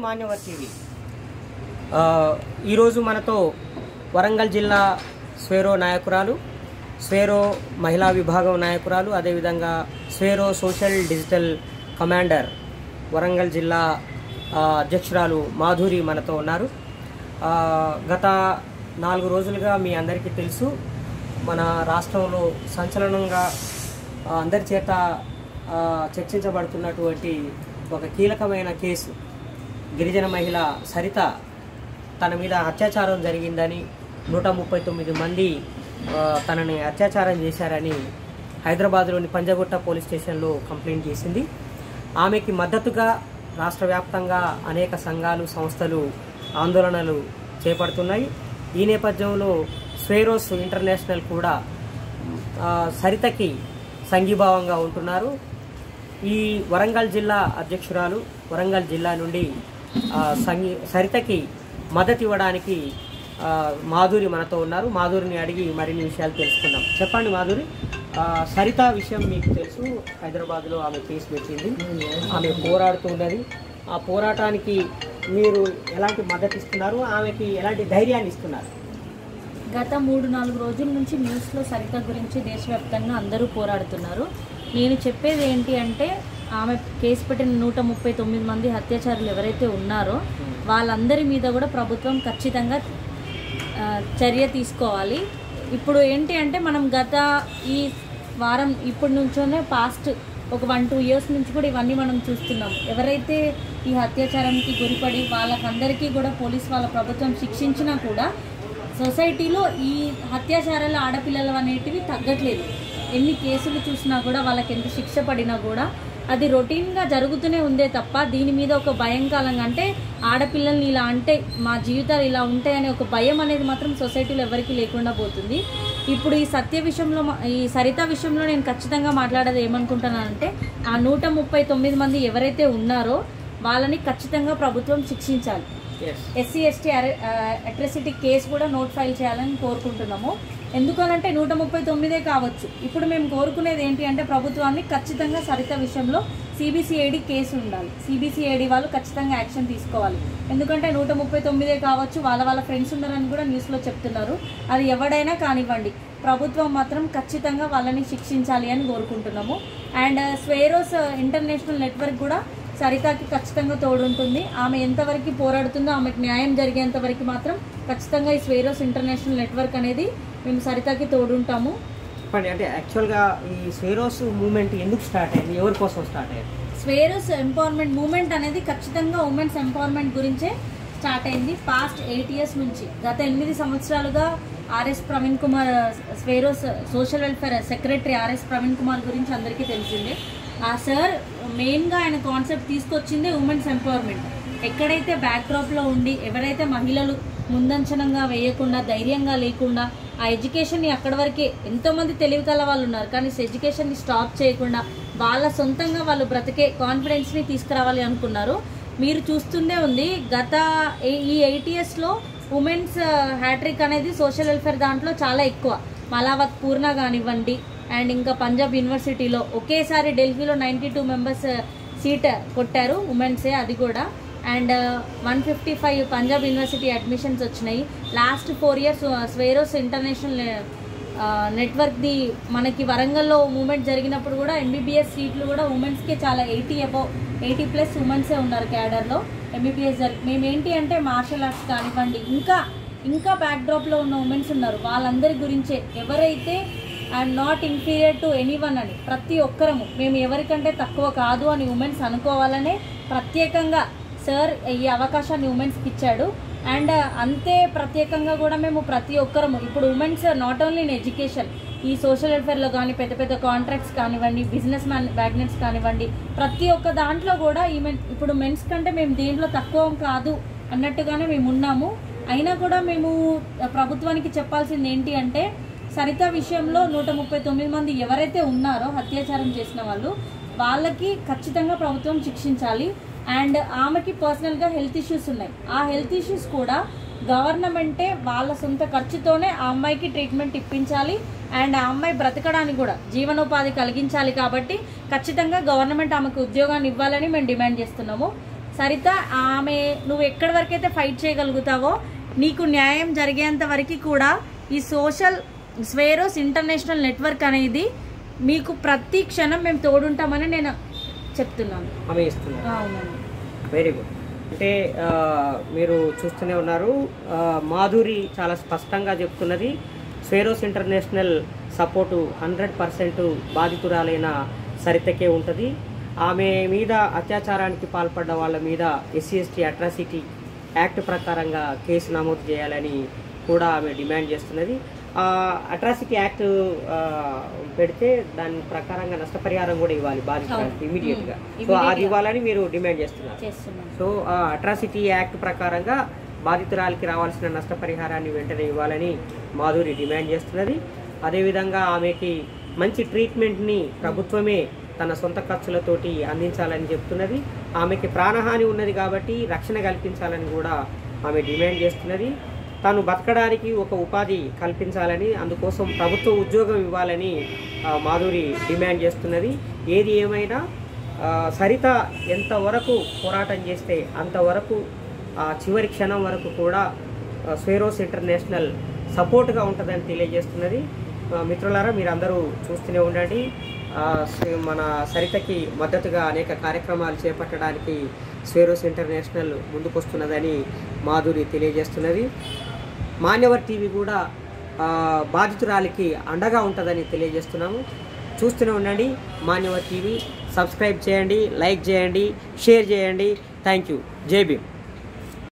Manyavar TV ఆ, ఈరోజు మనతో వరంగల్ జిల్లా స్వేరో నాయకురాలు స్వేరో మహిళా విభాగం నాయకురాలు అదేవిధంగా Swaero social digital commander Warangal జిల్లా ఆ, అధ్యక్షురాలు మాధురి మనతో ఉన్నారు ఆ, గత నాలుగు రోజులుగా మీ అందరికీ తెలుసు మన రాష్ట్రంలో సంచలనంగా ఆ, అందరి చేత ఆ, చర్చించబడుతున్నటువంటి ఒక కీలకమైన కేసు గిరిజన మహిళ సరిత తన మీద అత్యాచారం జరిగిందని నూట ముప్పై తొమ్మిది మంది ఆ, తనని అత్యాచారం చేశారని హైదరాబాద్లోని పంజగుట్ట పోలీస్ స్టేషన్లో కంప్లైంట్ చేసింది ఆమెకి మద్దతుగా రాష్ట్ర వ్యాప్తంగా అనేక సంఘాలు సంస్థలు ఆందోళనలు చేపడుతున్నాయి ఈ నేపథ్యంలో స్వేరోస్ ఇంటర్నేషనల్ కూడా ఆ, సరితకి సంఘీభావంగా ఉంటున్నారు ఈ వరంగల్ జిల్లా అధ్యక్షురాలు వరంగల్ జిల్లా నుండి ఆ, సంఘీ సరితకి మద్దతు ఇవ్వడానికి ఆ, మాధురి మనతో ఉన్నారు మాధురిని అడిగి మరిన్ని విషయాలు తెలుసుకుందాం చెప్పండి మాధురి ఆ, సరిత విషయం మీకు తెలుసు హైదరాబాద్లో ఆమె కేసు పెట్టింది ఆమె పోరాడుతున్నది ఆ పోరాటానికి మీరు ఎలాంటి మద్దతు ఇస్తున్నారు ఆమెకి ఎలాంటి ధైర్యాన్ని ఇస్తున్నారు గత మూడు నాలుగు రోజుల నుంచి న్యూస్లో సరిత గురించి దేశవ్యాప్తంగా అందరూ పోరాడుతున్నారు నేను చెప్పేది ఏంటి అంటే ఆమె కేసు పెట్టిన నూట ముప్పై తొమ్మిది మంది హత్యాచారులు ఎవరైతే ఉన్నారో వాళ్ళందరి మీద కూడా ప్రభుత్వం ఖచ్చితంగా ఆ, చర్య తీసుకోవాలి ఇప్పుడు ఏంటి అంటే మనం గత ఈ వారం ఇప్పటి నుంచోనే పాస్ట్ ఒక వన్ టూ ఇయర్స్ నుంచి కూడా ఇవన్నీ మనం చూస్తున్నాం ఎవరైతే ఈ అత్యాచారానికి గురిపడి వాళ్ళకందరికీ కూడా పోలీస్ వాళ్ళ ప్రభుత్వం శిక్షించినా కూడా సొసైటీలో ఈ హత్యాచారాల ఆడపిల్లలు అనేటివి తగ్గట్లేదు ఎన్ని కేసులు చూసినా కూడా వాళ్ళకి ఎంత శిక్ష పడినా కూడా అది రొటీన్గా జరుగుతూనే ఉందే తప్ప దీని మీద ఒక భయం కాలంగా అంటే ఆడపిల్లల్ని ఇలా అంటే మా జీవితాలు ఇలా ఉంటాయనే ఒక భయం అనేది మాత్రం సొసైటీలో ఎవరికీ లేకుండా పోతుంది ఇప్పుడు ఈ సత్య విషయంలో మా- ఈ సరిత విషయంలో నేను ఖచ్చితంగా మాట్లాడేది ఏమనుకుంటున్నానంటే ఆ నూట ముప్పై తొమ్మిది మంది ఎవరైతే ఉన్నారో వాళ్ళని ఖచ్చితంగా ప్రభుత్వం శిక్షించాలి S SC ST atrocity case కూడా నోట్ ఫైల్ చేయాలని కోరుకుంటున్నాము ఎందుకనంటే నూట ముప్పై తొమ్మిదే కావచ్చు ఇప్పుడు మేము కోరుకునేది ఏంటి అంటే ప్రభుత్వాన్ని ఖచ్చితంగా సరిత విషయంలో సిబిసిఐడి కేసు ఉండాలి సిబిసిఐడి వాళ్ళు ఖచ్చితంగా యాక్షన్ తీసుకోవాలి ఎందుకంటే నూట ముప్పై తొమ్మిదే కావచ్చు వాళ్ళ వాళ్ళ ఫ్రెండ్స్ ఉన్నారని కూడా న్యూస్లో చెప్తున్నారు అది ఎవడైనా కానివ్వండి ప్రభుత్వం మాత్రం ఖచ్చితంగా వాళ్ళని శిక్షించాలి అని కోరుకుంటున్నాము అండ్ స్వేరోస్ ఇంటర్నేషనల్ నెట్వర్క్ కూడా సరితాకి ఖచ్చితంగా తోడుంటుంది ఆమె ఎంతవరకు పోరాడుతుందో ఆమెకు న్యాయం జరిగేంత వరకు మాత్రం ఖచ్చితంగా ఈ స్వేరోస్ ఇంటర్నేషనల్ నెట్వర్క్ అనేది మేము సరితాకి తోడుంటాము చెప్పండి అంటే యాక్చువల్గా ఈ స్వేరోస్ మూమెంట్ ఎందుకు స్టార్ట్ అయింది ఎవరి కోసం స్టార్ట్ అయింది స్వేరోస్ ఎంపవర్మెంట్ మూమెంట్ అనేది ఖచ్చితంగా ఉమెన్స్ ఎంపవర్మెంట్ గురించే స్టార్ట్ అయింది పాస్ట్ ఎయిట్ ఇయర్స్ నుంచి గత ఎనిమిది సంవత్సరాలుగా RS Praveen Kumar Swaeros social welfare secretary RS Praveen Kumar గురించి అందరికీ తెలిసిందే ఆ సార్ మెయిన్గా ఆయన కాన్సెప్ట్ తీసుకొచ్చిందే ఉమెన్స్ ఎంపవర్మెంట్ ఎక్కడైతే బ్యాక్డ్రాప్లో ఉండి ఎవరైతే మహిళలు ముందంచనంగా వేయకుండా ధైర్యంగా లేకుండా ఆ ఎడ్యుకేషన్ని అక్కడి వరకే ఎంతోమంది తెలివికల వాళ్ళు ఉన్నారు కానీ ఎడ్యుకేషన్ని స్టాప్ చేయకుండా వాళ్ళ సొంతంగా వాళ్ళు బ్రతికే కాన్ఫిడెన్స్ని తీసుకురావాలి అనుకున్నారు మీరు చూస్తుండే ఉంది గత ఏ- ఈ ఎయిట్ ఇయర్స్లో ఉమెన్స్ హ్యాట్రిక్ అనేది సోషల్ వెల్ఫేర్ దాంట్లో చాలా ఎక్కువ మలావత్ పూర్ణ కానివ్వండి అండ్ ఇంకా పంజాబ్ యూనివర్సిటీలో ఒకేసారి ఢిల్లీలో నైంటీ టూ మెంబర్స్ సీట్ కొట్టారు ఉమెన్సే అది కూడా and one fifty five Punjab university admissions వచ్చినాయి last four years Swaeros international నెట్వర్క్ది మనకి వరంగల్లో మూమెంట్ జరిగినప్పుడు కూడా ఎంబీబీఎస్ సీట్లు కూడా ఉమెన్స్కే చాలా ఎయిటీ అబౌవ్ ఎయిటీ ప్లస్ ఉమెన్సే ఉన్నారు క్యాడర్లో ఎంబీబీఎస్ జరి మేము ఏంటి అంటే మార్షల్ ఆర్ట్స్ కానివ్వండి ఇంకా ఇంకా బ్యాక్డ్రాప్లో ఉన్న ఉమెన్స్ ఉన్నారు వాళ్ళందరి గురించే ఎవరైతే I'm not inferior to anyone అని ప్రతి ఒక్కరము మేము ఎవరికంటే తక్కువ కాదు అని ఉమెన్స్ అనుకోవాలనే ప్రత్యేకంగా సార్ ఈ అవకాశాన్ని ఉమెన్స్కి ఇచ్చాడు అండ్ అంతే ప్రత్యేకంగా కూడా మేము ప్రతి ఒక్కరము ఇప్పుడు women's not only in education ఈ సోషల్ వెల్ఫేర్లో కానీ పెద్ద పెద్ద కాంట్రాక్ట్స్ కానివ్వండి బిజినెస్ మ్యాన్ మ్యాగ్నెట్స్ కానివ్వండి ప్రతి ఒక్క దాంట్లో కూడా ఈమెన్ ఇప్పుడు మెన్స్ కంటే మేము దీంట్లో తక్కువ కాదు అన్నట్టుగానే మేము ఉన్నాము అయినా కూడా మేము ప్రభుత్వానికి చెప్పాల్సింది ఏంటి అంటే సరిత విషయంలో నూట ముప్పై తొమ్మిది మంది ఎవరైతే ఉన్నారో అత్యాచారం చేసిన వాళ్ళు వాళ్ళకి ఖచ్చితంగా ప్రభుత్వం శిక్షించాలి అండ్ ఆమెకి పర్సనల్గా హెల్త్ ఇష్యూస్ ఉన్నాయి ఆ హెల్త్ ఇష్యూస్ కూడా గవర్నమెంటే వాళ్ళ సొంత ఖర్చుతోనే ఆ అమ్మాయికి ట్రీట్మెంట్ ఇప్పించాలి అండ్ ఆ అమ్మాయి బ్రతకడానికి కూడా జీవనోపాధి కలిగించాలి కాబట్టి ఖచ్చితంగా గవర్నమెంట్ ఆమెకు ఉద్యోగాన్ని ఇవ్వాలని మేము డిమాండ్ చేస్తున్నాము సరిత ఆమె నువ్వు ఎక్కడి వరకు అయితే ఫైట్ చేయగలుగుతావో నీకు న్యాయం జరిగేంత వరకు కూడా ఈ సోషల్ స్వేరోస్ ఇంటర్నేషనల్ నెట్వర్క్ అనేది మీకు ప్రతి క్షణం మేము తోడుంటామని నేను చెప్తున్నాను ఆమె ఇస్తున్నారు అవునండి వెరీ గుడ్ అంటే ఆ, మీరు చూస్తూనే ఉన్నారు ఆ, మాధురి చాలా స్పష్టంగా చెప్తున్నది Swaeros international support hundred percent బాధితురాలైన సరితకే ఉంటుంది ఆమె మీద అత్యాచారానికి పాల్పడ్డ వాళ్ళ మీద ఎస్సీ ఎస్టీ అట్రాసిటీ యాక్ట్ ప్రకారంగా కేసు నమోదు చేయాలని కూడా ఆమె డిమాండ్ చేస్తున్నది ఆ అట్రాసిటీ యాక్ట్ ఆ, పెడితే దాని ప్రకారంగా నష్టపరిహారం కూడా ఇవ్వాలి బాధితురానికి అవును. ఇమీడియట్ గా Hmm. సో అది Immediate గా. ఇవ్వాలని మీరు డిమాండ్ చేస్తున్నారు చేస్తున్నాను సో ఆ అట్రాసిటీ యాక్ట్ ప్రకారంగా బాధితురాలికి రావాల్సిన నష్టపరిహారాన్ని వెంటనే ఇవ్వాలని మాధురి డిమాండ్ చేస్తున్నది అదేవిధంగా ఆమెకి మంచి ట్రీట్మెంట్ని ప్రభుత్వమే తన సొంత ఖర్చులతోటి అందించాలని చెప్తున్నది ఆమెకి ప్రాణహాని ఉన్నది కాబట్టి రక్షణ కల్పించాలని కూడా ఆమె డిమాండ్ చేస్తున్నది తాను బతకడానికి ఒక ఉపాధి కల్పించాలని అందుకోసం ప్రభుత్వ ఉద్యోగం ఇవ్వాలని ఆ, మాధురి డిమాండ్ చేస్తున్నది ఏది ఏమైనా ఆ, సరిత ఎంతవరకు పోరాటం చేస్తే అంతవరకు ఆ చివరి క్షణం వరకు కూడా ఆ, స్వేరోస్ ఇంటర్నేషనల్ సపోర్ట్గా ఉంటుందని తెలియజేస్తున్నది ఆ, మిత్రులారా మీరందరూ చూస్తూనే ఉండండి ఆ, స- మన సరితకి మద్దతుగా అనేక కార్యక్రమాలు చేపట్టడానికి స్వేరోస్ ఇంటర్నేషనల్ ముందుకొస్తున్నదని మాధురి తెలియజేస్తున్నది మాన్యవర్ టీవీ కూడా ఆ, బాధితురాలికి అండగా ఉంటుందని తెలియజేస్తున్నాము చూస్తూనే ఉండండి మాన్యవర్ టీవీ సబ్స్క్రైబ్ చేయండి లైక్ చేయండి షేర్ చేయండి థ్యాంక్ యూ జై భీమ్